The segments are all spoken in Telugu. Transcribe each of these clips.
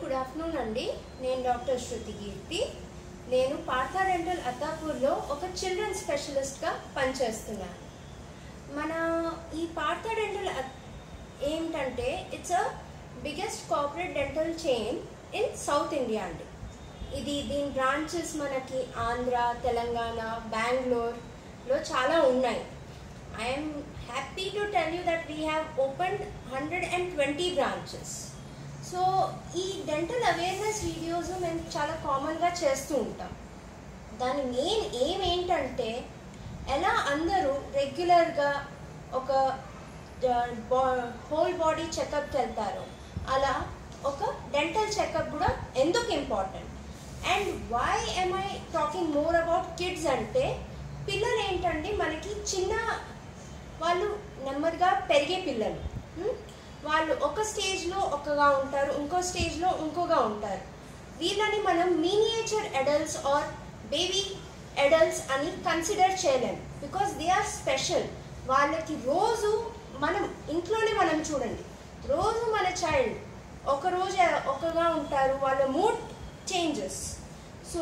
గుడ్ ఆఫ్టర్నూన్ అండి నేను డాక్టర్ శృతి కీర్తి నేను పార్థా డెంటల్ అత్తాపూర్లో ఒక చిల్డ్రన్ స్పెషలిస్ట్గా పనిచేస్తున్నాను మన ఈ పార్థా డెంటల్ అత్- ఏంటంటే it's a biggest corporate dental chain in south India అండి ఇది దీని బ్రాంచెస్ మనకి ఆంధ్ర తెలంగాణ బెంగళూరులో చాలా ఉన్నాయి I'm happy to tell you that we have opened hundred and twenty branches so ఈ డెంటల్ అవేర్నెస్ వీడియోస్ మేము చాలా కామన్గా చేస్తూ ఉంటాం దాని మెయిన్ ఏం ఏంటంటే ఎలా అందరూ రెగ్యులర్గా ఒక హోల్ బాడీ చెకప్కి వెళ్తారో అలా ఒక డెంటల్ చెకప్ కూడా ఎందుకు important and why am I talking more about kids అంటే పిల్లలు ఏంటంటే మనకి చిన్న వాళ్ళు నెమ్మదిగా పెరిగే పిల్లలు హ్మ్? వాళ్ళు ఒక స్టేజ్లో ఒకగా ఉంటారు ఇంకో స్టేజ్లో ఇంకోగా ఉంటారు వీళ్ళని మనం miniature adults or baby adults అని కన్సిడర్ చేయలేం బికాస్ దే ఆర్ స్పెషల్ వాళ్ళకి రోజు మనం ఇంట్లోనే మనం చూడండి రోజు మన చైల్డ్ ఒక రోజు ఒకగా ఉంటారు వాళ్ళ మూడ్ చేంజెస్ సో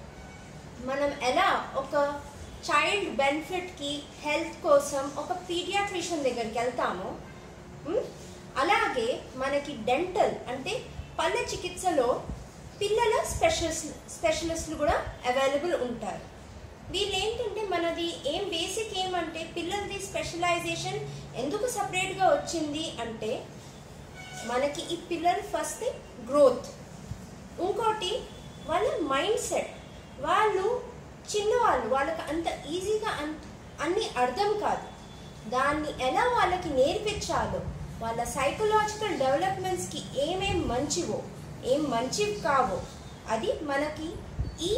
మనం ఎలా ఒక చైల్డ్ బెనిఫిట్కి హెల్త్ కోసం ఒక పీడియాట్రిషియన్ దగ్గరికి వెళ్తామో ఉమ్, అలాగే మనకి డెంటల్ అంటే పళ్ళ చికిత్సలో పిల్లల స్పెషలిస్ట్ స్పెషలిస్టులు కూడా అవైలబుల్ ఉంటారు వీళ్ళు ఏంటంటే మనది ఏం బేసిక్ ఏమంటే పిల్లలది స్పెషలైజేషన్ ఎందుకు సపరేట్గా వచ్చింది అంటే మనకి ఈ పిల్లలు ఫస్ట్ గ్రోత్ ఇంకోటి వాళ్ళ మైండ్ సెట్ వాళ్ళు చిన్నవాళ్ళు వాళ్ళకి అంత ఈజీగా అంత అన్ని అర్థం కాదు దాన్ని ఎలా వాళ్ళకి నేర్పించాలో వాళ్ళ సైకలాజికల్ డెవలప్మెంట్స్కి ఏమేం మంచివో ఏం మంచివి కావో అది మనకి ఈ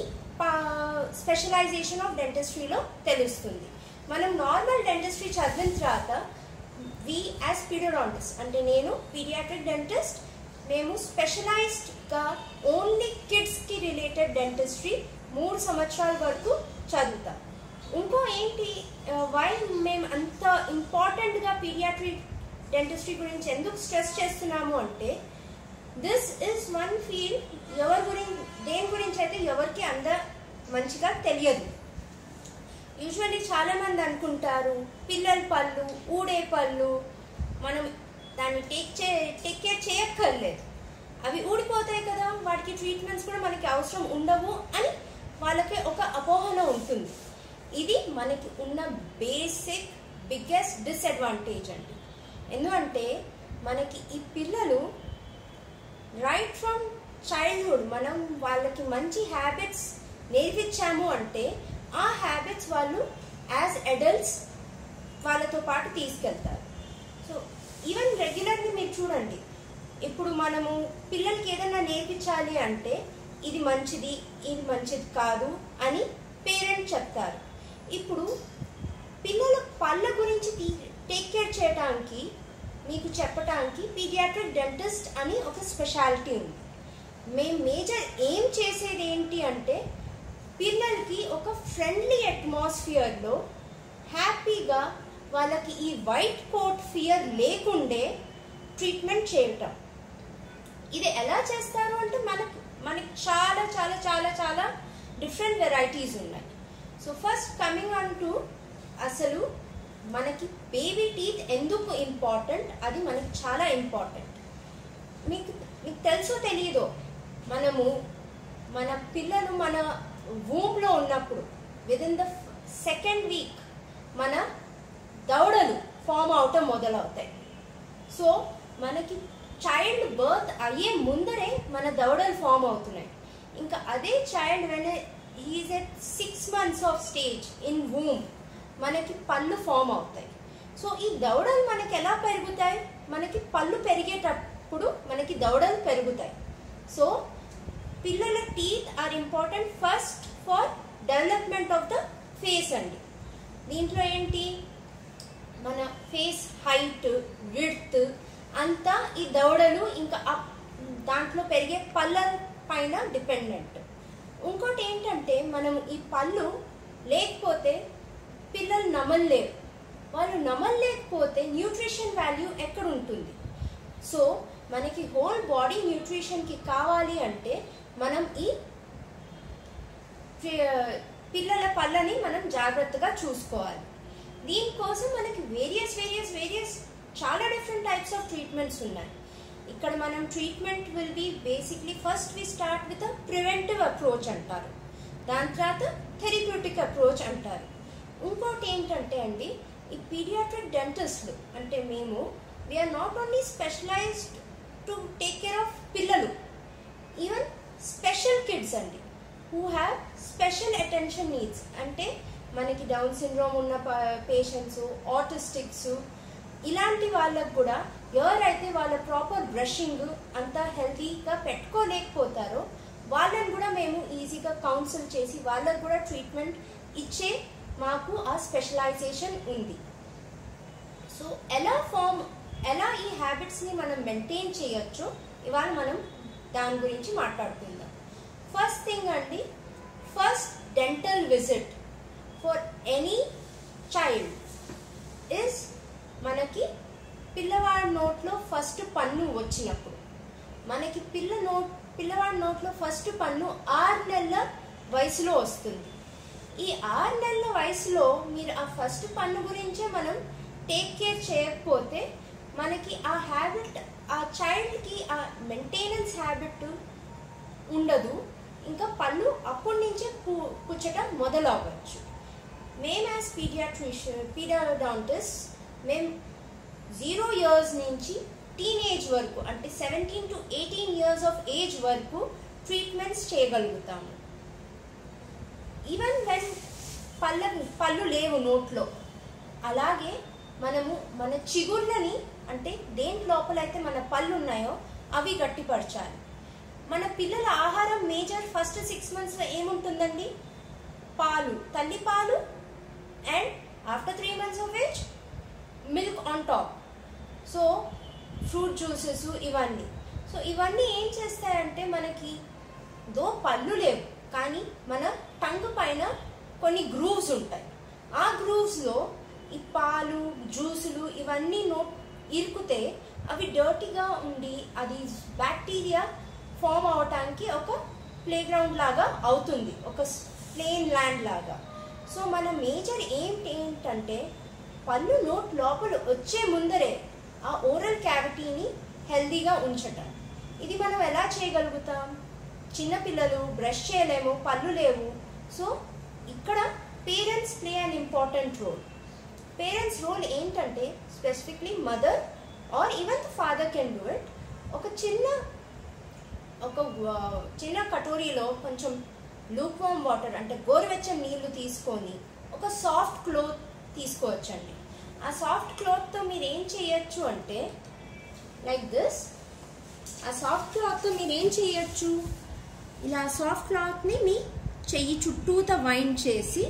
స్పెషలైజేషన్ ఆఫ్ డెంటిస్ట్రీలో తెలుస్తుంది మనం నార్మల్ డెంటిస్ట్రీ చదివిన తర్వాత వి యాజ్ పీడియోడాంటిస్ట్ అంటే నేను పీడియాట్రిక్ డెంటిస్ట్ మేము స్పెషలైజ్డ్గా ఓన్లీ కిడ్స్కి రిలేటెడ్ డెంటిస్ట్రీ మూడు సంవత్సరాల వరకు చదువుతాం ఇంకో ఏంటి వై మేము అంత ఇంపార్టెంట్గా పీడియాట్రిక్ డెంటిస్ట్రీ గురించి ఎందుకు స్ట్రెస్ చేస్తున్నాము అంటే దిస్ ఇస్ వన్ ఫీల్డ్ ఎవరి గురించి దేని గురించి అయితే ఎవరికి అంత మంచిగా తెలియదు యూజువల్లీ చాలా మంది అనుకుంటారు పిల్లల పళ్ళు ఊడే పళ్ళు మనం దాన్ని టేక్ చే టేక్ కేర్ చేయక్కర్లేదు అవి ఊడిపోతాయి కదా వాటికి ట్రీట్మెంట్స్ కూడా మనకి అవసరం ఉండవు అని వాళ్ళకి ఒక అపోహన ఉంటుంది ఇది మనకి ఉన్న బేసిక్ బిగ్గెస్ట్ డిసడ్వాంటేజ్ అండి ఎందుకంటే మనకి ఈ పిల్లలు రైట్ ఫ్రమ్ చైల్డ్హుడ్ మనం వాళ్ళకి మంచి హ్యాబిట్స్ నేర్పించాము అంటే ఆ హ్యాబిట్స్ వాళ్ళు యాజ్ అడల్ట్స్ వాళ్ళతో పాటు తీసుకెళ్తారు సో ఈవెన్ రెగ్యులర్లీ మీరు చూడండి ఇప్పుడు మనము పిల్లలకి ఏదైనా నేర్పించాలి అంటే ఇది మంచిది ఇది మంచిది కాదు అని పేరెంట్ చెప్తారు ఇప్పుడు పిల్లల పళ్ళ గురించి టేక్ కేర్ చేయడానికి మీకు చెప్పడానికి పీడియాట్రిక్ డెంటిస్ట్ అని ఒక స్పెషాలిటీ ఉంది మేము మేజర్ ఏం చేసేది ఏంటి అంటే పిల్లలకి ఒక ఫ్రెండ్లీ అట్మాస్ఫియర్లో హ్యాపీగా వాళ్ళకి ఈ వైట్ కోట్ ఫియర్ లేకుండే ట్రీట్మెంట్ చేయటం ఇది ఎలా చేస్తారు అంటే మనకు మనకి చాలా చాలా చాలా చాలా డిఫరెంట్ వెరైటీస్ ఉన్నాయి so first coming on to అసలు మనకి బేబీ టీత్ ఎందుకు ఇంపార్టెంట్ అది మనకి చాలా ఇంపార్టెంట్ మీకు మీకు తెలుసో తెలియదో మనము మన పిల్లలు మన వూమ్లో ఉన్నప్పుడు విదిన్ ద సెకండ్ వీక్ మన దవడలు ఫామ్ అవటం మొదలవుతాయి సో మనకి చైల్డ్ బర్త్ అయ్యే ముందరే మన దవడలు ఫామ్ అవుతున్నాయి ఇంకా అదే child when he's at six months of stage in womb మనకి పళ్ళు ఫామ్ అవుతాయి సో ఈ దవడలు మనకి ఎలా పెరుగుతాయి మనకి పళ్ళు పెరిగేటప్పుడు మనకి దవడలు పెరుగుతాయి సో పిల్లల teeth are important first for development of the face అండి దీంట్లో ఏంటి మన ఫేస్ హైట్ విడ్త్ అంతా ఈ దవడలు ఇంకా అప్ దాంట్లో పెరిగే పళ్ళ పైన డిపెండెంట్ ఇంకోటి ఏంటంటే మనం ఈ పళ్ళు లేకపోతే పిల్లలు నమలలేరు వాళ్ళు నమలలేకపోతే న్యూట్రిషన్ వాల్యూ ఎక్కడ ఉంటుంది సో మనకి హోల్ బాడీ న్యూట్రిషన్కి కావాలి అంటే మనం ఈ పి- పిల్లల పళ్ళని మనం జాగ్రత్తగా చూసుకోవాలి దీనికోసం మనకి వేరియస్ వేరియస్ వేరియస్ చాలా డిఫరెంట్ టైప్స్ ఆఫ్ ట్రీట్మెంట్స్ ఉన్నాయి ఇక్కడ మనం treatment will be basically first we start with a preventive approach అంటారు దాని తర్వాత థెరప్యూటిక్ అప్రోచ్ అంటారు ఇంకోటి ఏంటంటే అండి ఈ పీడియాట్రిక్ డెంటిస్ట్లు అంటే మేము we are not only specialized to take care of పిల్లలు ఈవెన్ స్పెషల్ కిడ్స్ అండి who have special attention needs అంటే మనకి డౌన్ సిండ్రోమ్ ఉన్న పేషెంట్స్ ఆటిస్టిక్స్ ఇలాంటి వాళ్ళకు కూడా ఎవరైతే వాళ్ళ ప్రాపర్ బ్రషింగ్ అంతా హెల్తీగా పెట్టుకోలేకపోతారో వాళ్ళని కూడా మేము ఈజీగా కౌన్సిల్ చేసి వాళ్ళకు కూడా ట్రీట్మెంట్ ఇచ్చే మాకు ఆ స్పెషలైజేషన్ ఉంది సో ఎలా ఫామ్ ఎలా ఈ హ్యాబిట్స్ని మనం మెయింటైన్ చేయొచ్చో ఇవాళ మనం దాని గురించి మాట్లాడుకుందాం ఫస్ట్ థింగ్ అండి first dental visit for any child is మనకి పిల్లవాడి నోట్లో ఫస్ట్ పన్ను వచ్చినప్పుడు మనకి పిల్ల నోట్ పిల్లవాడి నోట్లో ఫస్ట్ పన్ను ఆరు నెలల వయసులో వస్తుంది ఈ ఆరు నెలల వయసులో మీరు ఆ ఫస్ట్ పన్ను గురించే మనం టేక్ కేర్ చేయకపోతే మనకి ఆ హ్యాబిట్ ఆ చైల్డ్కి ఆ మెయింటెనెన్స్ హ్యాబిట్ ఉండదు ఇంకా పళ్ళు అప్పటి నుంచే పు పుచ్చటం మొదలవ్వచ్చు మేము యాజ్ పీడియాట్రిషియన్ పీడియాడాంటిస్ట్ మేము జీరో ఇయర్స్ నుంచి టీనేజ్ వరకు అంటే seventeen to eighteen years of age వరకు ట్రీట్మెంట్స్ చేయగలుగుతాము ఈవెన్ వెన్ పళ్ళ పళ్ళు లేవు నోట్లో అలాగే మనము మన చిగుళ్ళని అంటే దేని లోపలైతే మన పళ్ళు ఉన్నాయో అవి గట్టిపరచాలి మన పిల్లల ఆహారం మేజర్ ఫస్ట్ సిక్స్ మంత్స్లో ఏముంటుందండి పాలు తల్లి పాలు and after three months of age milk on top so fruit juices ఇవన్నీ సో ఇవన్నీ ఏం చేస్తాయంటే మనకి దో పళ్ళు లేవు కానీ మన టంగ్ పైన కొన్ని గ్రూవ్స్ ఉంటాయి ఆ గ్రూవ్స్లో ఈ పాలు జ్యూసులు ఇవన్నీ నో ఇరుకుతే అవి డర్టీగా ఉండి అది బ్యాక్టీరియా ఫామ్ అవటానికి ఒక ప్లే గ్రౌండ్ లాగా అవుతుంది ఒక ప్లేన్ ల్యాండ్ లాగా సో మన మేజర్ ఏం ఏంటంటే పళ్ళు నోట్ లోపల వచ్చే ముందరే ఆ ఓరల్ క్యావిటీని హెల్దీగా ఉంచటం ఇది మనం ఎలా చేయగలుగుతాం చిన్నపిల్లలు బ్రష్ చేయలేము పళ్ళు లేవు సో ఇక్కడ parents play an important role parents role ఏంటంటే specifically mother or even the father can do it ఒక చిన్న ఒక ఆ, చిన్న కటోరీలో కొంచెం లూక్ వామ్ వాటర్ అంటే గోరువెచ్చని నీళ్లు తీసుకొని ఒక సాఫ్ట్ క్లోత్ తీసుకోవచ్చండి ఆ సాఫ్ట్ క్లాత్తో మీరు ఏం చేయొచ్చు అంటే లైక్ దిస్ ఆ సాఫ్ట్ క్లాత్తో మీరు ఏం చేయొచ్చు ఇలా సాఫ్ట్ క్లాత్ని మీ చెయ్యి చుట్టూత వైండ్ చేసి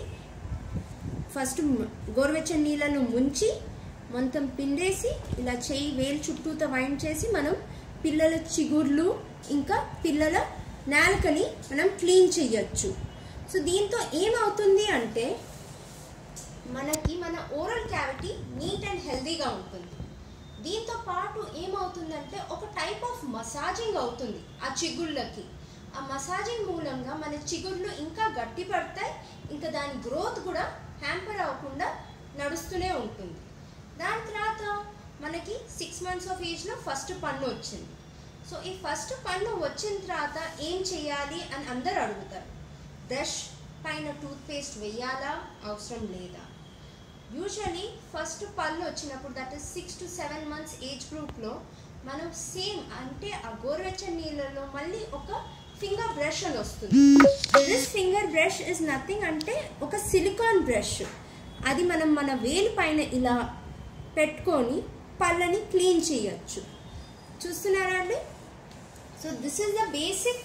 ఫస్ట్ మ- గోరువెచ్చని నీళ్ళను ముంచి మొత్తం పిండేసి ఇలా చెయ్యి వేలు చుట్టూత వైండ్ చేసి మనం పిల్లల చిగుర్లు ఇంకా పిల్లల నాలుకని మనం క్లీన్ చెయ్యొచ్చు సో దీంతో ఏమవుతుంది అంటే మనకి మన ఓరల్ క్యావిటీ నీట్ అండ్ హెల్దీగా ఉంటుంది దీంతో పాటు ఏమవుతుందంటే ఒక టైప్ ఆఫ్ మసాజింగ్ అవుతుంది ఆ చిగుళ్ళకి ఆ మసాజింగ్ మూలంగా మన చిగుళ్ళు ఇంకా గట్టి పడతాయి ఇంకా దాని గ్రోత్ కూడా హ్యాంపర్ అవ్వకుండా నడుస్తూనే ఉంటుంది దాని తర్వాత మనకి సిక్స్ మంత్స్ ఆఫ్ ఏజ్లో ఫస్ట్ పన్ను వచ్చింది సో ఈ ఫస్ట్ పన్ను వచ్చిన తర్వాత ఏం చేయాలి అని అందరు అడుగుతారు బ్రష్ పైన టూత్ పేస్ట్ వేయాలా అవసరం లేదా యూజువలీ ఫస్ట్ పళ్ళు వచ్చినప్పుడు that is six to seven months age గ్రూప్లో మనం సేమ్ అంటే ఆ గోరువెచ్చని నీళ్ళలో మళ్ళీ ఒక ఫింగర్ బ్రష్ అని వస్తుంది this finger brush is nothing అంటే ఒక సిలికాన్ బ్రష్ అది మనం మన వేలు పైన ఇలా పెట్టుకొని పళ్ళని క్లీన్ చేయొచ్చు చూస్తున్నారా అండి so this is the basic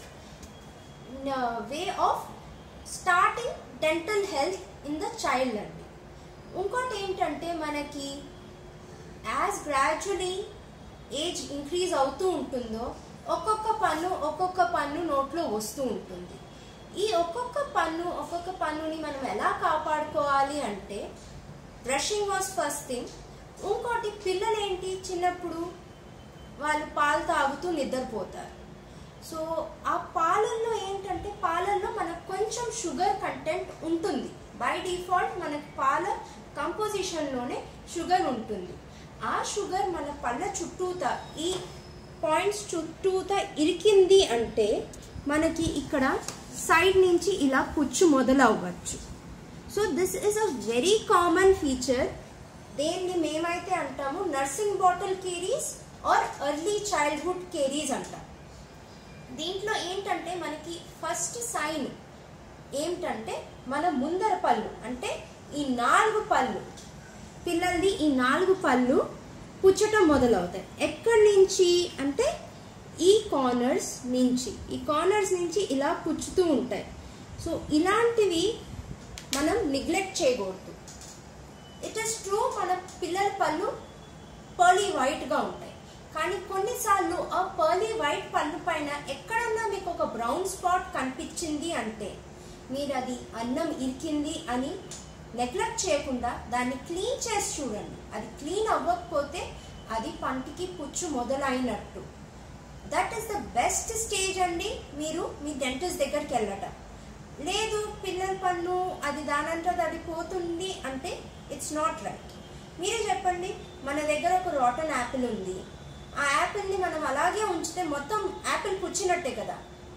way of starting dental health in the child అండి ఇంకోటి ఏంటంటే మనకి యాజ్ గ్రాడ్యువలీ ఏజ్ ఇంక్రీజ్ అవుతూ ఉంటుందో ఒక్కొక్క పన్ను ఒక్కొక్క పన్ను నోట్లో వస్తూ ఉంటుంది ఈ ఒక్కొక్క పన్ను ఒక్కొక్క పన్నుని మనం ఎలా కాపాడుకోవాలి అంటే బ్రషింగ్ వాజ్ ఫస్ట్ థింగ్ ఇంకోటి పిల్లలు ఏంటి చిన్నప్పుడు వాళ్ళు పాలు తాగుతూ నిద్రపోతారు సో ఆ పాలల్లో ఏంటంటే పాలల్లో మనకు కొంచెం షుగర్ కంటెంట్ ఉంటుంది బై డిఫాల్ట్ మనకి పాల కంపోజిషన్లోనే షుగర్ ఉంటుంది ఆ షుగర్ మన పళ్ళ చుట్టూత ఈ పాయింట్స్ చుట్టూత ఇరికింది అంటే మనకి ఇక్కడ సైడ్ నుంచి ఇలా పుచ్చు మొదలవ్వచ్చు so this is a very common feature దేన్ని మేమైతే అంటాము nursing bottle caries or early childhood caries అంటాం దీంట్లో ఏంటంటే మనకి ఫస్ట్ సైన్ ఏంటంటే మన ముందర పళ్ళు అంటే ఈ నాలుగు పళ్ళు పిల్లలది ఈ నాలుగు పళ్ళు పుచ్చటం మొదలవుతాయి ఎక్కడి నుంచి అంటే ఈ కార్నర్స్ నుంచి ఈ కార్నర్స్ నుంచి ఇలా పుచ్చుతూ ఉంటాయి సో ఇలాంటివి మనం నెగ్లెక్ట్ చేయకూడదు ఇట్ ఇస్ ట్రూ మన పిల్లల పళ్ళు పర్లీ వైట్గా ఉంటాయి కానీ కొన్నిసార్లు ఆ పర్లీ వైట్ పళ్ళు పైన ఎక్కడన్నా మీకు ఒక బ్రౌన్ స్పాట్ కనిపించింది అంటే మీరు అది అన్నం ఇరికింది అని నెగ్లెక్ట్ చేయకుండా దాన్ని క్లీన్ చేసి చూడండి అది క్లీన్ అవ్వకపోతే అది పంటికి పుచ్చు మొదలైనట్టు that is the best stage అండి మీరు మీ డెంటిస్ట్ దగ్గరికి వెళ్ళటం లేదు పిల్లల పన్ను అది దానంతా అది పోతుంది అంటే ఇట్స్ నాట్ రైట్ మీరే చెప్పండి మన దగ్గర ఒక రాటన్ యాపిల్ ఉంది ఆ యాపిల్ని మనం అలాగే ఉంచితే మొత్తం యాపిల్ పుచ్చినట్టే కదా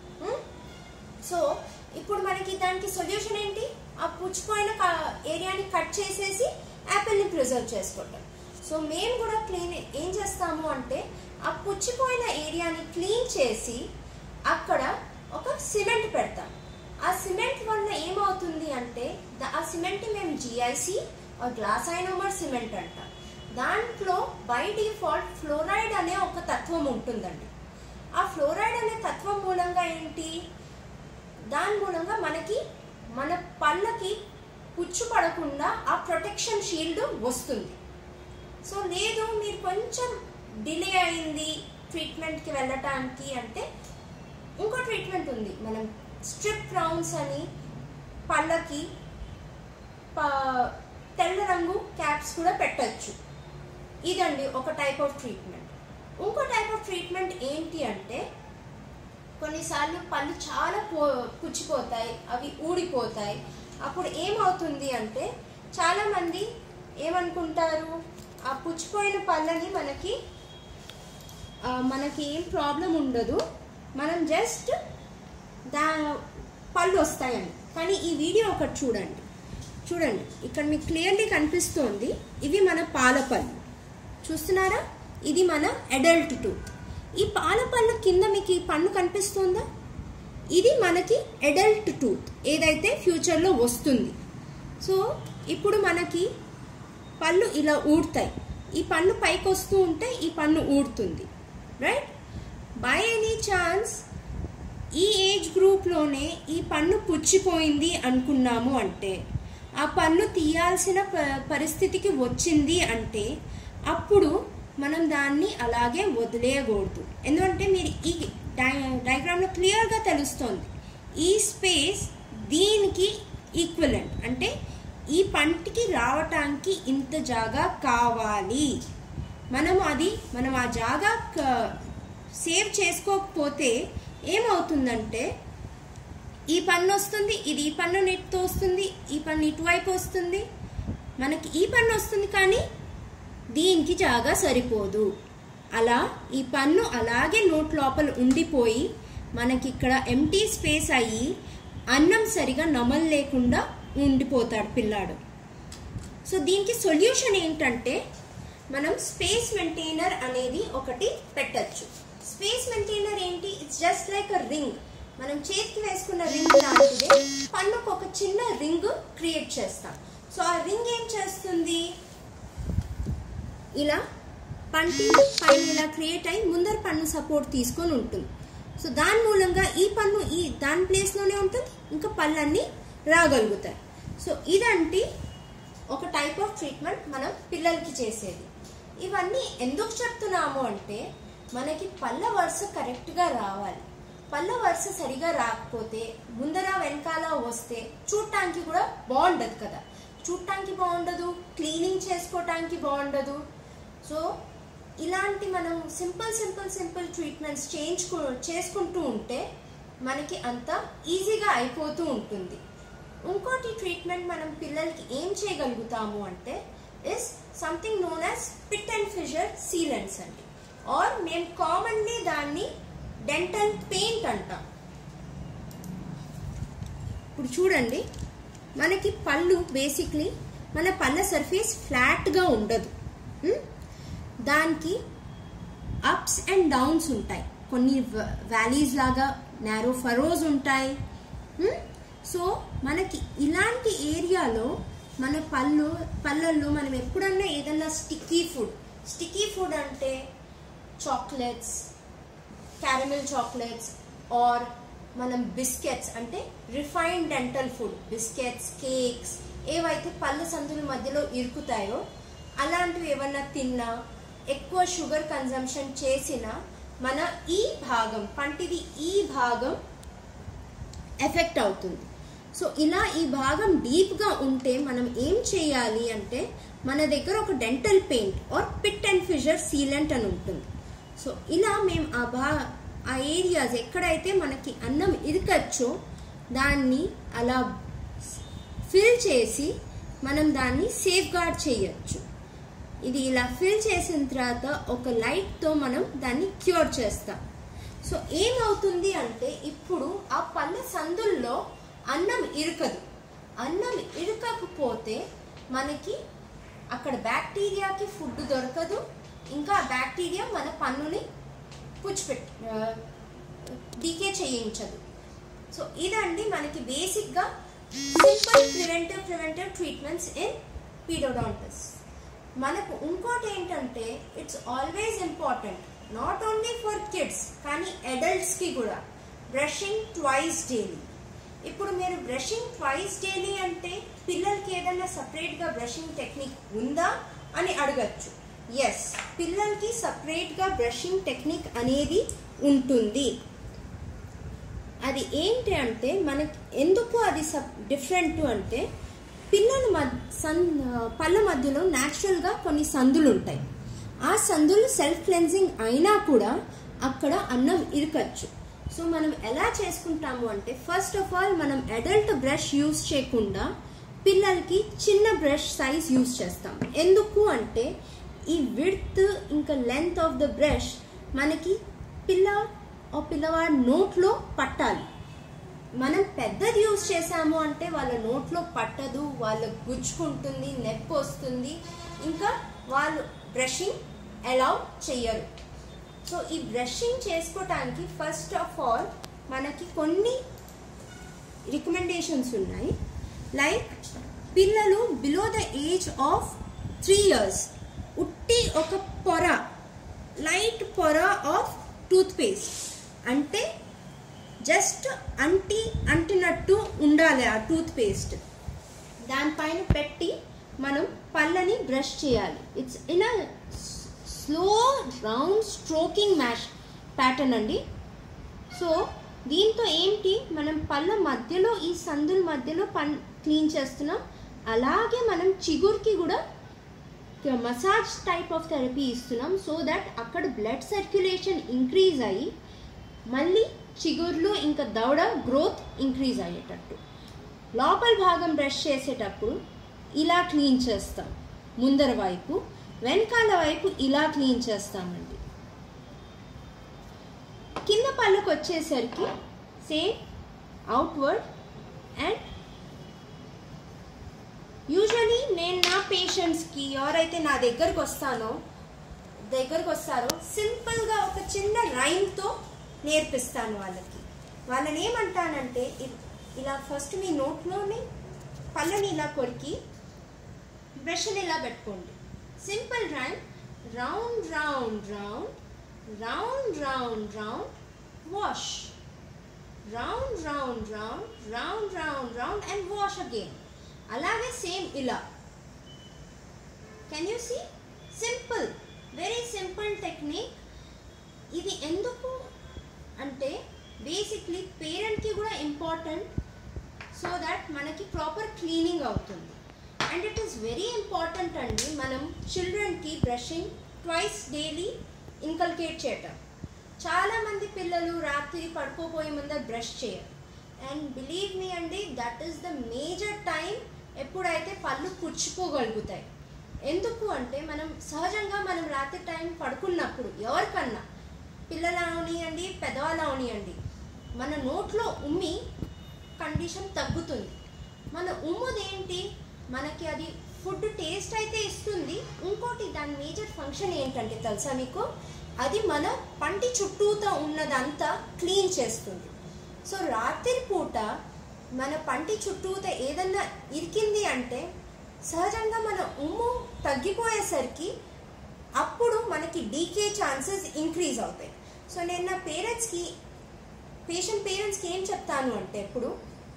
సో ఇప్పుడు మనకి దానికి సొల్యూషన్ ఏంటి ఆ పుచ్చిపోయిన ఏరియాని కట్ చేసేసి యాపిల్ని ప్రిజర్వ్ చేసుకోవటం సో మేము కూడా క్లీన్ ఏం చేస్తాము అంటే ఆ పుచ్చిపోయిన ఏరియాని క్లీన్ చేసి అక్కడ ఒక సిమెంట్ పెడతాం ఆ సిమెంట్ వల్ల ఏమవుతుంది అంటే ద- ఆ సిమెంట్ మేము జిఐసి గ్లాస్ ఐనోమర్ సిమెంట్ అంటాం దాంట్లో బై డిఫాల్ట్ ఫ్లోరైడ్ అనే ఒక తత్వం ఉంటుందండి ఆ ఫ్లోరైడ్ అనే తత్వం మూలంగా ఏంటి దాని మూలంగా మనకి మన పళ్ళకి పుచ్చు పడకుండా ఆ ప్రొటెక్షన్ షీల్డ్ వస్తుంది సో లేదు మీరు కొంచెం డిలే అయింది ట్రీట్మెంట్కి వెళ్ళటానికి అంటే ఇంకో ట్రీట్మెంట్ ఉంది మనం స్ట్రిప్ రౌండ్స్ అని పళ్ళకి ప- తెల్ల రంగు క్యాప్స్ కూడా పెట్టచ్చు ఇదండి ఒక టైప్ ఆఫ్ ట్రీట్మెంట్ ఇంకో టైప్ ఆఫ్ ట్రీట్మెంట్ ఏంటి అంటే కొన్నిసార్లు పళ్ళు చాలా పో పుచ్చిపోతాయి అవి ఊడిపోతాయి అప్పుడు ఏమవుతుంది అంటే చాలామంది ఏమనుకుంటారు ఆ పుచ్చిపోయిన పళ్ళని మనకి ఆ, మనకి ఏం ప్రాబ్లం ఉండదు మనం జస్ట్ దా పళ్ళు వస్తాయని కానీ ఈ వీడియో ఒకటి చూడండి చూడండి ఇక్కడ మీకు క్లియర్లీ కనిపిస్తోంది ఇవి మన పాల పళ్ళు చూస్తున్నారా ఇది మన అడల్ట్ టూత్ ఈ పాల పళ్ళు కింద మీకు ఈ పన్ను కనిపిస్తుందా ఇది మనకి అడల్ట్ టూత్ ఏదైతే ఫ్యూచర్లో వస్తుంది సో ఇప్పుడు మనకి పళ్ళు ఇలా ఊడతాయి ఈ పన్ను పైకి వస్తూ ఉంటే ఈ పన్ను ఊడుతుంది రైట్ బై ఎనీ ఛాన్స్ ఈ ఏజ్ గ్రూప్లోనే ఈ పన్ను పుచ్చిపోయింది అనుకున్నాము అంటే ఆ పన్ను తీయాల్సిన ప- పరిస్థితికి వచ్చింది అంటే అప్పుడు మనం దాన్ని అలాగే వదిలేయకూడదు ఎందుకంటే మీరు ఈ డై డయాగ్రామ్లో క్లియర్గా తెలుస్తోంది ఈ స్పేస్ దీనికి ఈక్వలెంట్ అంటే ఈ పంటికి రావటానికి ఇంత జాగా కావాలి మనం అది మనం ఆ జాగా క- సేవ్ చేసుకోకపోతే ఏమవుతుందంటే ఈ పన్ను వస్తుంది ఇది ఈ పన్ను నెట్తో వస్తుంది ఈ పన్ను ఇటువైపు వస్తుంది మనకి ఈ పన్ను వస్తుంది కానీ దీనికి జాగా సరిపోదు అలా ఈ పన్ను అలాగే నోట్ లోపల ఉండిపోయి మనకి ఇక్కడ ఎంటీ స్పేస్ అయ్యి అన్నం సరిగా నమలలేకుండా ఉండిపోతాడు పిల్లాడు సో దీనికి సొల్యూషన్ ఏంటంటే మనం స్పేస్ మెయింటైనర్ అనేది ఒకటి పెట్టచ్చు స్పేస్ మెయింటైనర్ ఏంటి it's just like a ring మనం చేతికి వేసుకున్న రింగ్ లాంటిదే పన్నుకు ఒక చిన్న రింగ్ క్రియేట్ చేస్తాం సో ఆ రింగ్ ఏం చేస్తుంది ఇలా పంటి పైన ఇలా క్రియేట్ అయి ముందర పన్ను సపోర్ట్ తీసుకొని ఉంటుంది సో దాని మూలంగా ఈ పన్ను ఈ దాని ప్లేస్లోనే ఉంటుంది ఇంకా పళ్ళన్నీ రాగలుగుతాయి సో ఇదంటి ఒక టైప్ ఆఫ్ ట్రీట్మెంట్ మనం పిల్లలకి చేసేది ఇవన్నీ ఎందుకు చెప్తున్నాము అంటే మనకి పళ్ళ వరుస కరెక్ట్గా రావాలి పళ్ళ వరుస సరిగా రాకపోతే ముందర వెనకాల వస్తే చూడటానికి కూడా బాగుండదు కదా చూడటానికి బాగుండదు క్లీనింగ్ చేసుకోవటానికి బాగుండదు సో ఇలాంటి మనం సింపుల్ సింపుల్ సింపుల్ ట్రీట్మెంట్స్ చేయించుకు చేసుకుంటూ ఉంటే మనకి అంత ఈజీగా అయిపోతూ ఉంటుంది ఇంకోటి ట్రీట్మెంట్ మనం పిల్లలకి ఏం చేయగలుగుతాము అంటే is something known as pit and fissure sealants అండి ఆర్ మేము కామన్లీ దాన్ని డెంటల్ పెయింట్ అంటాం ఇప్పుడు చూడండి మనకి పళ్ళు బేసిక్లీ మన పళ్ళ సర్ఫేస్ ఫ్లాట్గా ఉండదు ఉమ్? దానికి అప్స్ అండ్ డౌన్స్ ఉంటాయి కొన్ని వ్యాలీస్ లాగా నారో ఫరోస్ ఉంటాయి ఉమ్? సో మనకి ఇలాంటి ఏరియాలో మన పళ్ళు పళ్ళల్లో మనం ఎప్పుడన్నా ఏదన్నా స్టిక్కీ ఫుడ్ స్టిక్కీ ఫుడ్ అంటే చాక్లెట్స్ క్యారమిల్ చాక్లెట్స్ ఆర్ మనం బిస్కెట్స్ అంటే refined dental food biscuits cakes ఏవైతే పళ్ళ సందుల మధ్యలో ఇరుకుతాయో అలాంటివి ఏమన్నా తిన్నా ఎక్కువ షుగర్ కన్జంప్షన్ చేసినా మన ఈ భాగం పంటిది ఈ భాగం ఎఫెక్ట్ అవుతుంది సో ఇలా ఈ భాగం డీప్గా ఉంటే మనం ఏం చేయాలి అంటే మన దగ్గర ఒక dental paint or pit and fissure sealant అని ఉంటుంది సో ఇలా మేము ఆ భా ఆ ఏరియాస్ ఎక్కడైతే మనకి అన్నం ఇరకచ్చో దాన్ని అలా ఫిల్ చేసి మనం దాన్ని సేఫ్ గార్డ్ చేయొచ్చు ఇది ఇలా ఫిల్ చేసిన తర్వాత ఒక లైట్తో మనం దాన్ని క్యూర్ చేస్తాం సో ఏమవుతుంది అంటే ఇప్పుడు ఆ పళ్ళ సందుల్లో అన్నం ఇరుకదు అన్నం ఇరుకకపోతే మనకి అక్కడ బ్యాక్టీరియాకి ఫుడ్ దొరకదు ఇంకా ఆ బ్యాక్టీరియా మన పన్నుని పుచ్చిపెట్ డీకే చేయించదు సో ఇదండి మనకి బేసిక్గా simple preventive preventive treatments in paedodontics మనకు ఇంకోటి ఏంటంటే it's always important not only for kids కానీ అడల్ట్స్కి కూడా బ్రషింగ్ ట్వైస్ డైలీ ఇప్పుడు మీరు బ్రషింగ్ ట్వైస్ డైలీ అంటే పిల్లలకి ఏదైనా సపరేట్గా బ్రషింగ్ టెక్నిక్ ఉందా అని అడగచ్చు ఎస్ పిల్లలకి సపరేట్గా బ్రషింగ్ టెక్నిక్ అనేది ఉంటుంది అది ఏంటి అంటే మనకి ఎందుకు అది సబ్ డిఫరెంట్ అంటే పిల్లల మధ్య సన్ పళ్ళ మధ్యలో న్యాచురల్గా కొన్ని సందులు ఉంటాయి ఆ సందులు సెల్ఫ్ క్లెన్జింగ్ అయినా కూడా అక్కడ అన్నం ఇరకచ్చు సో మనం ఎలా చేసుకుంటాము అంటే ఫస్ట్ ఆఫ్ ఆల్ మనం అడల్ట్ బ్రష్ యూస్ చేయకుండా పిల్లలకి చిన్న బ్రష్ సైజ్ యూస్ చేస్తాం ఎందుకు అంటే ఈ విడ్త్ ఇంకా లెంత్ ఆఫ్ ద బ్రష్ మనకి పిల్ల ఆ పిల్లవాడి నోట్లో పట్టాలి మనం పెద్దది యూస్ చేసాము అంటే వాళ్ళ నోట్లో పట్టదు వాళ్ళకు గుచ్చుకుంటుంది నొప్పి వస్తుంది ఇంకా వాళ్ళు బ్రషింగ్ అలౌ చెయ్యరు సో ఈ బ్రషింగ్ చేసుకోవటానికి ఫస్ట్ ఆఫ్ ఆల్ మనకి కొన్ని రికమెండేషన్స్ ఉన్నాయి లైక్ పిల్లలు below the age of three years ఉట్టి ఒక పొర లైట్ పొర ఆఫ్ టూత్ పేస్ట్ అంటే జస్ట్ అంటి అంటినట్టు ఉండాలి ఆ టూత్ పేస్ట్ దానిపైన పెట్టి మనం పళ్ళని బ్రష్ చేయాలి it's in a slow round stroking mash pattern అండి సో దీంతో ఏంటి మనం పళ్ళ మధ్యలో ఈ సందుల మధ్యలో పన్ క్లీన్ చేస్తున్నాం అలాగే మనం చిగురికి కూడా మసాజ్ టైప్ ఆఫ్ థెరపీ ఇస్తున్నాం సో దట్ అక్కడ బ్లడ్ సర్క్యులేషన్ ఇంక్రీజ్ అయ్యి మళ్ళీ చిగుర్లు ఇంకా దవడ గ్రోత్ ఇంక్రీజ్ అయ్యేటట్టు లోపల భాగం బ్రష్ చేసేటప్పుడు ఇలా క్లీన్ చేస్తాం ముందర వైపు వెనకాల వైపు ఇలా క్లీన్ చేస్తామండి కింద పళ్ళకు వచ్చేసరికి సేమ్ అవుట్వర్డ్ అండ్ యూజువలీ నేను నా పేషెంట్స్కి ఎవరైతే నా దగ్గరకు వస్తానో దగ్గరకు వస్తారో సింపుల్గా ఒక చిన్న రైమ్తో నేర్పిస్తాను వాళ్ళకి వాళ్ళని ఏమంటానంటే ఇ- ఇలా ఫస్ట్ మీ నోట్లోని పళ్ళని ఇలా కొరికి బ్రష్ని ఇలా పెట్టుకోండి simple rhyme round round round round round round wash round round round round round round and wash again అలాగే సేమ్ ఇలా can you see simple very simple technique ఇది ఎందుకు అంటే బేసిక్లీ పేరెంట్కి కూడా ఇంపార్టెంట్ సో దట్ మనకి ప్రాపర్ క్లీనింగ్ అవుతుంది and it is very important అండి మనం చిల్డ్రన్కి బ్రషింగ్ ట్వైస్ డైలీ ఇన్కల్కేట్ చేయటం చాలామంది పిల్లలు రాత్రి పడుకోపోయే ముందర బ్రష్ చేయరు అండ్ బిలీవ్ మీ అండి that is the major time ఎప్పుడైతే పళ్ళు పుచ్చిపోగలుగుతాయి ఎందుకు అంటే మనం సహజంగా మనం రాత్రి టైం పడుకున్నప్పుడు ఎవరికన్నా పిల్లలు అవనియండి పెద్దవాళ్ళు అవనియండి మన నోట్లో ఉమ్మి కండిషన్ తగ్గుతుంది మన ఉమ్ముది ఏంటి మనకి అది ఫుడ్ టేస్ట్ అయితే ఇస్తుంది ఇంకోటి దాని మేజర్ ఫంక్షన్ ఏంటంటే తెలుసా మీకు అది మన పంటి చుట్టూతో ఉన్నదంతా క్లీన్ చేస్తుంది సో రాత్రి పూట మన పంటి చుట్టూతో ఏదన్నా ఇరికింది అంటే సహజంగా మన ఉమ్ము తగ్గిపోయేసరికి అప్పుడు మనకి డీకే ఛాన్సెస్ ఇంక్రీజ్ అవుతాయి సో నేను నా పేరెంట్స్కి పేషెంట్ పేరెంట్స్కి ఏం చెప్తాను అంటే ఇప్పుడు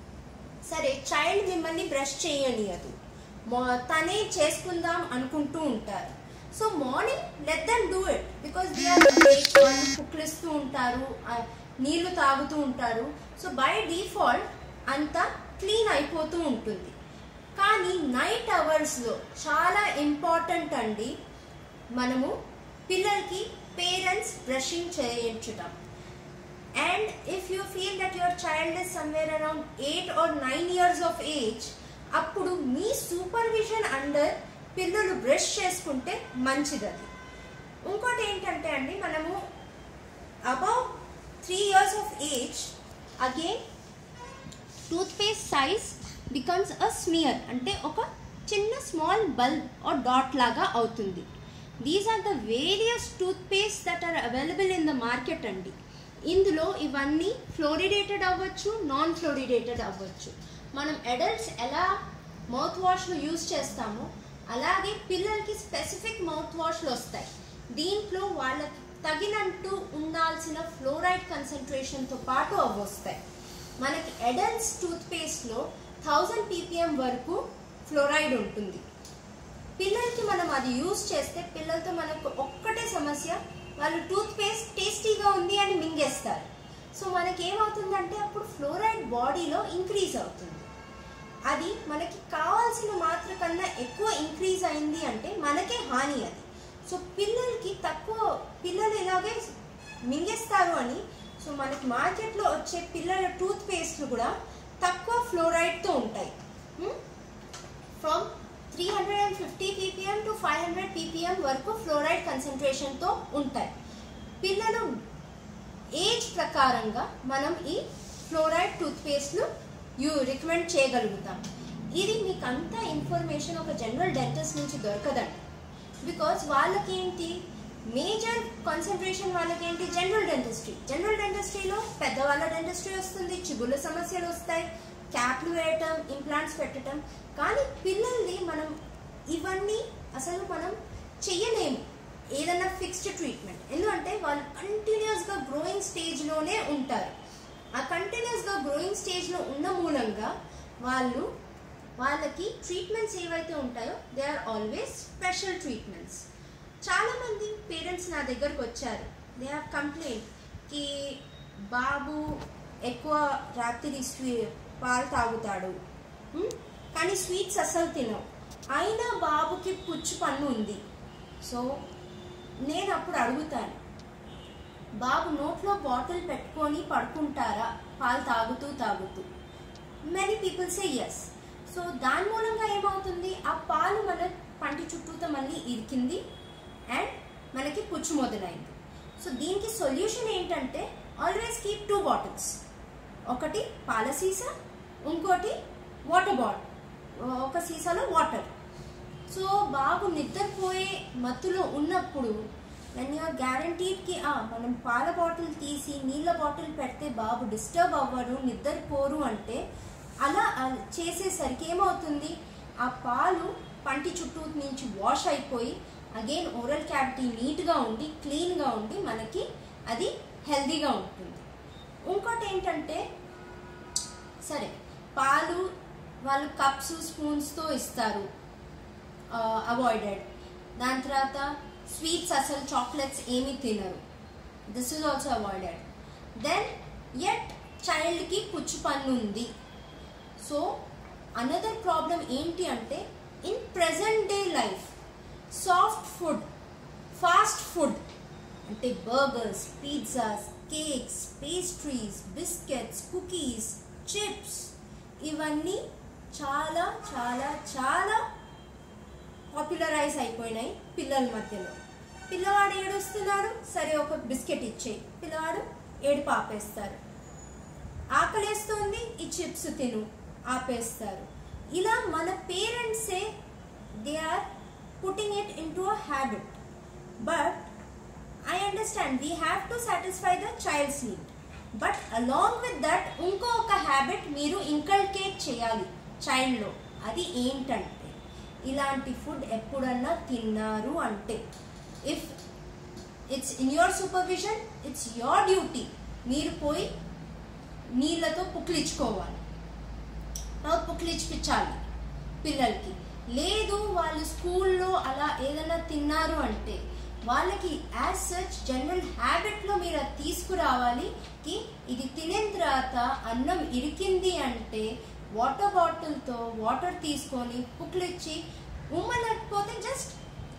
సరే చైల్డ్ మిమ్మల్ని బ్రష్ చేయనియదు మొ- తనే చేసుకుందాం అనుకుంటూ ఉంటారు so morning let them do it because they are వాళ్ళు పుక్లిస్తూ ఉంటారు ఆ, నీళ్లు తాగుతూ ఉంటారు సో బై డిఫాల్ట్ అంతా క్లీన్ అయిపోతూ ఉంటుంది కానీ నైట్ అవర్స్లో చాలా ఇంపార్టెంట్ అండి మనము పిల్లలకి పేరెంట్స్ బ్రషింగ్ చేయించటం and if you feel that your child is somewhere around eight or nine years of age అప్పుడు మీ సూపర్విజన్ అండర్ పిల్లలు బ్రష్ చేసుకుంటే మంచిది అది ఇంకోటి ఏంటంటే అండి మనము above three years of age again toothpaste size becomes a smear అంటే ఒక చిన్న స్మాల్ బల్బ్ ఆర్ డాట్ లాగా అవుతుంది these are the various toothpaste that are available in the market అండి ఇందులో ఇవన్నీ ఫ్లోరిడేటెడ్ అవ్వచ్చు నాన్ ఫ్లోరిడేటెడ్ అవ్వచ్చు మనం అడల్ట్స్ ఎలా మౌత్ వాష్లు యూజ్ చేస్తామో అలాగే పిల్లలకి స్పెసిఫిక్ మౌత్ వాష్లు వస్తాయి దీంట్లో వాళ్ళకి తగినట్టు ఉండాల్సిన ఫ్లోరైడ్ కన్సన్ట్రేషన్తో పాటు అవి వస్తాయి మనకి అడల్ట్స్ టూత్పేస్ట్లో థౌజండ్ పీపీఎం వరకు ఫ్లోరైడ్ ఉంటుంది పిల్లలకి మనం అది యూజ్ చేస్తే పిల్లలతో మనకు ఒక్కటే సమస్య వాళ్ళు టూత్ పేస్ట్ టేస్టీగా ఉంది అని మింగేస్తారు సో మనకి ఏమవుతుందంటే అప్పుడు ఫ్లోరైడ్ బాడీలో ఇంక్రీజ్ అవుతుంది అది మనకి కావాల్సిన మాత్ర కన్నా ఎక్కువ ఇంక్రీజ్ అయింది అంటే మనకే హాని అది సో పిల్లలకి తక్కువ పిల్లలు ఇలాగే మింగేస్తారు అని సో మనకి మార్కెట్లో వచ్చే పిల్లల టూత్ పేస్ట్లు కూడా తక్కువ ఫ్లోరైడ్తో ఉంటాయి from three hundred and fifty PPM to five hundred PPM వరకు ఫ్లోరైడ్ కన్సన్ట్రేషన్తో ఉంటాయి పిల్లలు ఏజ్ ప్రకారంగా మనం ఈ ఫ్లోరైడ్ టూత్పేస్ట్లు యూ రికమెండ్ చేయగలుగుతాం ఇది మీకు అంత ఇన్ఫర్మేషన్ ఒక జనరల్ డెంటిస్ట్ నుంచి దొరకదండి బికాజ్ వాళ్ళకి ఏంటి మేజర్ కాన్సన్ట్రేషన్ వాళ్ళకి ఏంటి జనరల్ డెంటిస్ట్రీ జనరల్ డెంటిస్ట్రీలో పెద్దవాళ్ళ డెంటిస్ట్రీ వస్తుంది చిగుళ్ళ సమస్యలు వస్తాయి క్యాప్లు వేయటం ఇంప్లాంట్స్ పెట్టడం కానీ పిల్లల్ని మనం ఇవన్నీ అసలు మనం చెయ్యలేము ఏదైనా ఫిక్స్డ్ ట్రీట్మెంట్ ఎందుకంటే వాళ్ళు కంటిన్యూస్గా గ్రోయింగ్ స్టేజ్లోనే ఉంటారు ఆ కంటిన్యూస్గా గ్రోయింగ్ స్టేజ్లో ఉన్న మూలంగా వాళ్ళు వాళ్ళకి ట్రీట్మెంట్స్ ఏవైతే ఉంటాయో they are always special treatments చాలామంది పేరెంట్స్ నా దగ్గరకు వచ్చారు దే హ్యావ్ కంప్లైంట్ కి బాబు ఎక్కువ రాత్రి స్వీ పాలు తాగుతాడు ఉమ్, కానీ స్వీట్స్ అస్సలు తినవు అయినా బాబుకి పుచ్చు పన్ను ఉంది సో నేను అప్పుడు అడుగుతాను బాబు నోట్లో బాటిల్ పెట్టుకొని పడుకుంటారా పాలు తాగుతూ తాగుతూ many people say yes so దాని మూలంగా ఏమవుతుంది ఆ పాలు మన పంటి చుట్టూతో మళ్ళీ ఇరికింది అండ్ మనకి పుచ్చు మొదలైంది సో దీనికి సొల్యూషన్ ఏంటంటే ఆల్వేస్ కీప్ టూ బాటిల్స్ ఒకటి పాల సీసా ఇంకోటి వాటర్ బాటిల్ ఒక సీసాలో వాటర్ సో బాబు నిద్రపోయే మత్తులో ఉన్నప్పుడు వెన్ యూఆర్ గ్యారంటీడ్కి మనం పాల బాటిల్ తీసి నీళ్ళ బాటిల్ పెడితే బాబు డిస్టర్బ్ అవ్వరు నిద్రపోరు అంటే అలా అ- చేసేసరికి ఏమవుతుంది ఆ పాలు పంటి చుట్టూ నుంచి వాష్ అయిపోయి అగైన్ ఓరల్ క్యావిటీ నీట్గా ఉండి క్లీన్గా ఉండి మనకి అది హెల్దీగా ఉంటుంది ఇంకోటి ఏంటంటే సరే పాలు వాళ్ళు కప్స్ స్పూన్స్తో ఇస్తారు అవాయిడెడ్ దాని తర్వాత స్వీట్స్ అసలు చాక్లెట్స్ ఏమీ తినరు this is also avoided then at చైల్డ్కి పుచ్చు పన్ను ఉంది సో అనదర్ ప్రాబ్లం ఏంటి అంటే in present day life soft food fast food అంటే burgers pizzas cakes pastries biscuits cookies chips ఇవన్నీ చాలా చాలా చాలా పాపులరైజ్ అయిపోయినాయి పిల్లల మధ్యలో పిల్లవాడు ఏడుస్తున్నాడు సరే ఒక బిస్కెట్ ఇచ్చేయి పిల్లవాడు ఏడుపు ఆపేస్తారు ఆకలేస్తుంది ఈ చిప్స్ తిను ఆపేస్తారు ఇలా మన పేరెంట్సే they are putting it in to a habit but I understand we have to satisfy the child's need but along with that ఇంకో ఒక హ్యాబిట్ మీరు ఇంకల్కేట్ చేయాలి చైల్డ్లో అది ఏంటంటే ఇలాంటి ఫుడ్ ఎప్పుడన్నా తిన్నారు అంటే if it's in your supervision it's your duty మీరు పోయి నీళ్ళతో పుక్కిలించుకోవాలి పుక్కిలిచ్చిపించాలి పిల్లలకి లేదు వాళ్ళు స్కూల్లో అలా ఏదైనా తిన్నారు అంటే వాళ్ళకి యాజ్ సచ్ జనరల్ హ్యాబిట్లో మీరు అది తీసుకురావాలి కి ఇది తినిన తర్వాత అన్నం ఇరికింది అంటే వాటర్ బాటిల్తో వాటర్ తీసుకొని పుక్లిచ్చి ఉమ్మనకపోతే జస్ట్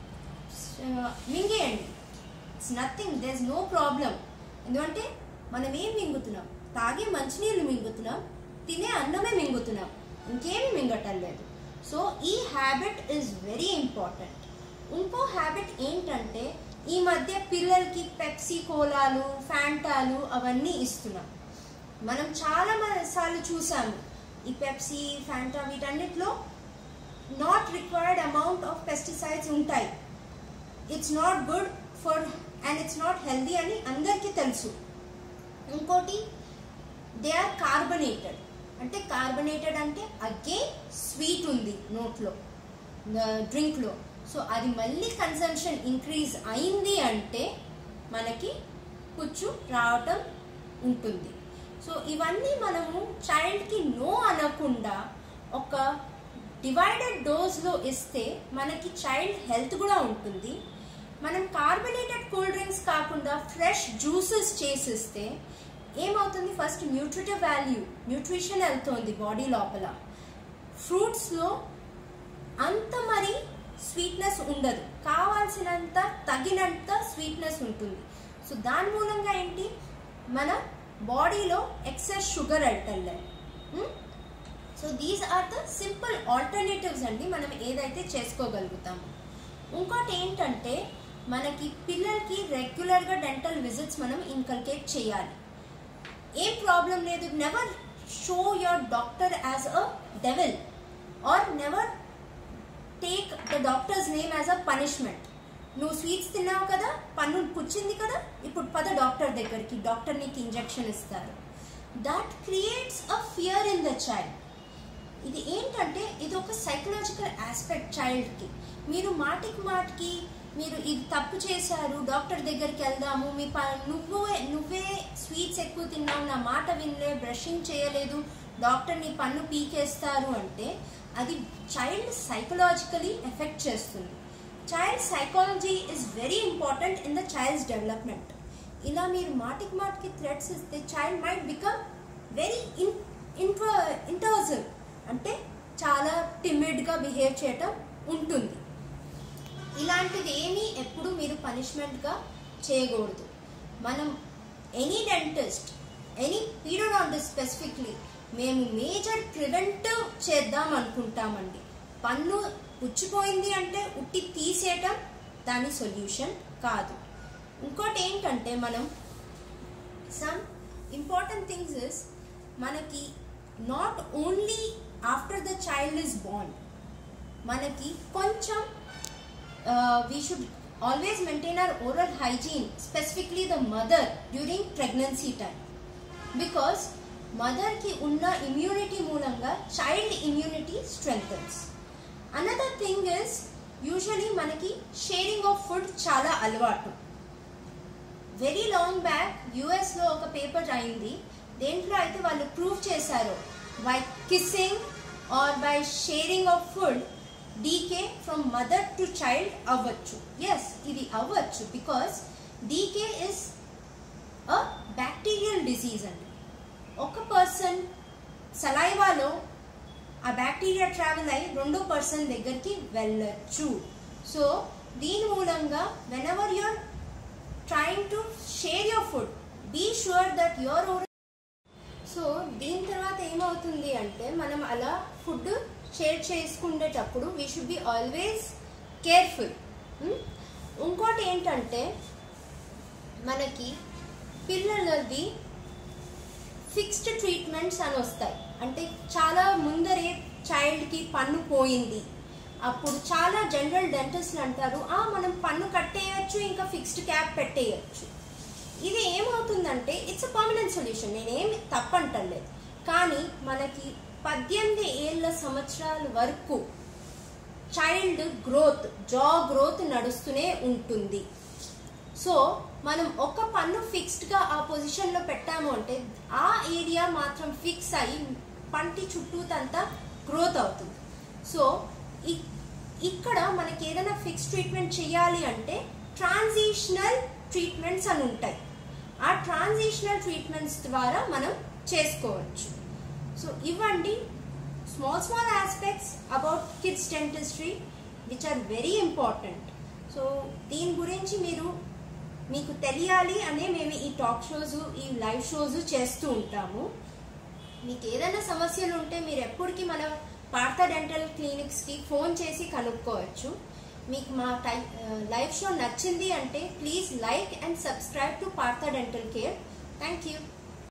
మింగేయండి it's nothing there's no problem ఎందుకంటే మనం ఏం మింగుతున్నాం తాగే మంచినీళ్ళు మింగుతున్నాం తినే అన్నమే మింగుతున్నాం ఇంకేమి మింగటం లేదు సో ఈ హ్యాబిట్ ఈజ్ వెరీ ఇంపార్టెంట్ ఇంకో హ్యాబిట్ ఏంటంటే ఈ మధ్య పిల్లలకి పెప్సీ కోలాలు ఫ్యాంటాలు అవన్నీ ఇస్తున్నాం మనం చాలా మ- సార్లు చూసాము ఈ పెప్సీ ఫ్యాంటా వీటన్నిటిలో not required amount of pesticides ఉంటాయి it's not good for and it's not healthy అని అందరికీ తెలుసు ఇంకోటి దే ఆర్ కార్బనేటెడ్ అంటే కార్బనేటెడ్ అంటే అగైన్ స్వీట్ ఉంది నోట్లో డ్రింక్లో సో అది మళ్ళీ కన్సంప్షన్ ఇంక్రీజ్ అయింది అంటే మనకి పుచ్చు రావటం ఉంటుంది సో ఇవన్నీ మనము చైల్డ్కి నో అనకుండా ఒక డివైడెడ్ డోస్లో ఇస్తే మనకి చైల్డ్ హెల్త్ కూడా ఉంటుంది మనం కార్బనేటెడ్ కూల్ డ్రింక్స్ కాకుండా ఫ్రెష్ జ్యూసెస్ చేసిస్తే ఏమవుతుంది ఫస్ట్ న్యూట్రిటివ్ వాల్యూ న్యూట్రిషన్ వెళ్తుంది బాడీ లోపల ఫ్రూట్స్లో అంత మరి స్వీట్నెస్ ఉండదు కావాల్సినంత తగినంత స్వీట్నెస్ ఉంటుంది సో దాని మూలంగా ఏంటి మన బాడీలో ఎక్సెస్ షుగర్ వెళ్ళటం so these are the simple alternatives అండి మనం ఏదైతే చేసుకోగలుగుతాము ఇంకోటి ఏంటంటే మనకి పిల్లలకి రెగ్యులర్గా డెంటల్ విజిట్స్ మనం ఇన్కల్కేట్ చేయాలి ఏం ప్రాబ్లం లేదు never show your doctor as a devil or never take the doctor's name as a punishment నువ్వు స్వీట్స్ తిన్నావు కదా పన్ను పుచ్చింది కదా ఇప్పుడు పద డాక్టర్ దగ్గరికి డాక్టర్ నీకు ఇంజెక్షన్ ఇస్తారు that creates a fear in the child ఇది ఏంటంటే ఇది ఒక సైకలాజికల్ ఆస్పెక్ట్ చైల్డ్కి మీరు మాటికి మాటికి మీరు ఇది తప్పు చేశారు డాక్టర్ దగ్గరికి వెళ్దాము మీ ప నువ్వే నువ్వే స్వీట్స్ ఎక్కువ తిన్నావు నా మాట వినలే బ్రషింగ్ చేయలేదు డాక్టర్ నీ పన్ను పీకేస్తారు అంటే అది చైల్డ్ సైకలాజికలీ ఎఫెక్ట్ చేస్తుంది child psychology is very important in the child's development ఇలా మీరు మాటికి మాటికి థ్రెడ్స్ ఇస్తే child might become very in intro ఇంటర్జల్ అంటే చాలా టిమిడ్గా బిహేవ్ చేయటం ఉంటుంది ఇలాంటిది ఏమీ ఎప్పుడు మీరు పనిష్మెంట్గా చేయకూడదు మనం any dentist any paedodontist specifically మేము మేజర్ ప్రివెంటివ్ చేద్దాం అనుకుంటామండి పన్ను పుచ్చిపోయింది అంటే ఉట్టి తీసేయటం దాని సొల్యూషన్ కాదు ఇంకోటి ఏంటంటే మనం సమ్ ఇంపార్టెంట్ థింగ్స్ ఇస్ మనకి not only after the child is born మనకి కొంచెం we should always maintain our oral hygiene specifically the mother during pregnancy time because మదర్కి ఉన్న ఇమ్యూనిటీ మూలంగా child immunity strengthens another thing is usually మనకి షేరింగ్ ఆఫ్ ఫుడ్ చాలా అలవాటు వెరీ లాంగ్ బ్యాక్ యుఎస్లో ఒక పేపర్ అయింది దేంట్లో అయితే వాళ్ళు ప్రూవ్ చేశారు by kissing or by sharing of food decay from mother to child అవ్వచ్చు ఎస్ ఇది అవ్వచ్చు because decay is a bacterial disease అండి ఒక పర్సన్ సలైవాలో ఆ బ్యాక్టీరియా ట్రావెల్ అయ్యి రెండో పర్సన్ దగ్గరికి వెళ్ళచ్చు సో దీని మూలంగా whenever you're trying to share your food be sure that your oral so దీని తర్వాత ఏమవుతుంది అంటే మనం అలా ఫుడ్ షేర్ చేసుకునేటప్పుడు we should be always careful ఇంకోటి ఏంటంటే మనకి పిల్లలది ఫిక్స్డ్ ట్రీట్మెంట్స్ అని వస్తాయి అంటే చాలా ముందరే చైల్డ్కి పన్ను పోయింది అప్పుడు చాలా జనరల్ డెంటిస్ట్లు అంటారు "ఆ, మనం పన్ను కట్టేయచ్చు ఇంకా ఫిక్స్డ్ క్యాప్ పెట్టేయచ్చు ఇది ఏమవుతుందంటే ఇట్స్ అ పర్మనెంట్ సొల్యూషన్ నేనేమి తప్పంటలేదు కానీ మనకి పద్దెనిమిది ఏళ్ళ సంవత్సరాల వరకు చైల్డ్ గ్రోత్ జా గ్రోత్ నడుస్తూనే ఉంటుంది సో మనం ఒక పన్ను ఫిక్స్డ్గా ఆ పొజిషన్లో పెట్టాము అంటే ఆ ఏరియా మాత్రం ఫిక్స్ అయ్యి పంటి చుట్టూతంతా గ్రోత్ అవుతుంది సో ఇ- ఇక్కడ మనకి ఏదైనా ఫిక్స్ ట్రీట్మెంట్ చేయాలి అంటే ట్రాన్సిషనల్ ట్రీట్మెంట్స్ అని ఉంటాయి ఆ ట్రాన్సిషనల్ ట్రీట్మెంట్స్ ద్వారా మనం చేసుకోవచ్చు సో ఇవ్వండి small small aspects about kids dentistry which are very important so దీని గురించి మీరు మీకు తెలియాలి అనే మేము ఈ టాక్ షోస్ ఈ లైవ్ షోస్ చేస్తూ ఉంటాము మీకు ఏదైనా సమస్యలు ఉంటే మీరు ఎప్పటికీ మన పార్థ డెంటల్ క్లినిక్స్కి ఫోన్ చేసి కనుక్కోవచ్చు మీకు మా టై లైవ్ షో నచ్చింది అంటే please like and subscribe to Partha dental care thank you